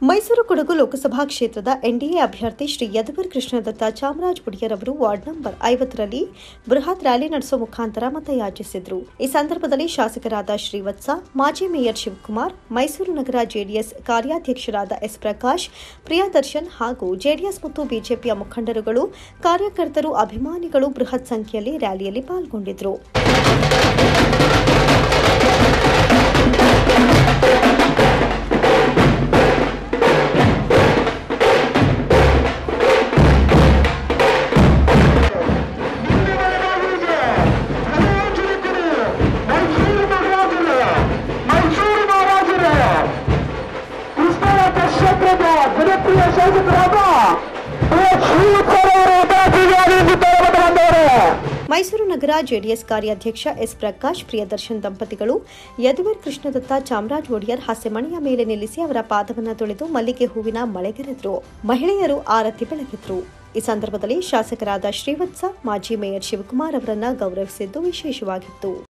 ಮೈಸೂರು ಕೊಡಗು ಲೋಕಸಭಾ ಕ್ಷೇತ್ರದ ಎನ್ಡಿಎ ಅಭ್ಯರ್ಥಿ ಶ್ರೀ ಯದುವೀರ್ ಕೃಷ್ಣದತ್ತ ಚಾಮರಾಜ ಒಡೆಯರ್ ಅವರು ವಾರ್ಡ್ ನಂಬರ್ ಐವತ್ತರಲ್ಲಿ ಬೃಹತ್ ರ್ಯಾಲಿ ನಡೆಸುವ ಮುಖಾಂತರ ಮತಯಾಚಿಸಿದ್ರು ಈ ಸಂದರ್ಭದಲ್ಲಿ ಶಾಸಕರಾದ ಶ್ರೀವತ್ಸ ಮಾಜಿ ಮೇಯರ್ ಶಿವಕುಮಾರ್ ಮೈಸೂರು ನಗರ ಜೆಡಿಎಸ್ ಕಾರ್ಯಾಧ್ಯಕ್ಷರಾದ ಎಸ್ ಪ್ರಕಾಶ್ ಪ್ರಿಯದರ್ಶನ್ ಹಾಗೂ ಜೆಡಿಎಸ್ ಮತ್ತು ಬಿಜೆಪಿಯ ಮುಖಂಡರುಗಳು ಕಾರ್ಯಕರ್ತರು ಅಭಿಮಾನಿಗಳು ಬೃಹತ್ ಸಂಖ್ಯೆಯಲ್ಲಿ ರ್ಯಾಲಿಯಲ್ಲಿ ಪಾಲ್ಗೊಂಡಿದ್ರು ಮೈಸೂರು ಮಹಾರಾಜರು ಕೃಷ್ಣನ ಕ್ಷೇತ್ರದ ಜನಪ್ರಿಯ ಶಾಸಕರಾದ ಶ್ರೀಯುತ್ತರವರು ಉಪಾಧಿಕಾರಿಯಿಂದ ಬಂದವರು ಮೈಸೂರು ನಗರ ಜೆಡಿಎಸ್ ಕಾರ್ಯಾಧ್ಯಕ್ಷ ಎಸ್ ಪ್ರಕಾಶ್ ಪ್ರಿಯದರ್ಶನ್ ದಂಪತಿಗಳು ಯದುವೀರ್ ಕೃಷ್ಣದತ್ತ ಚಾಮರಾಜ ಒಡೆಯರ್ ಹಾಸ್ಯಮಣಿಯ ಮೇಲೆ ನಿಲ್ಲಿಸಿ ಅವರ ಪಾದವನ್ನ ತೊಳೆದು ಮಲ್ಲಿಗೆ ಹೂವಿನ ಮಳೆಗೆರೆದ್ರು ಮಹಿಳೆಯರು ಆರತಿ ಬೆಳಗಿದ್ರು ಈ ಸಂದರ್ಭದಲ್ಲಿ ಶಾಸಕರಾದ ಶ್ರೀವತ್ಸ ಮಾಜಿ ಮೇಯರ್ ಶಿವಕುಮಾರ್ ಅವರನ್ನ ಗೌರವಿಸಿದ್ದು ವಿಶೇಷವಾಗಿತ್ತು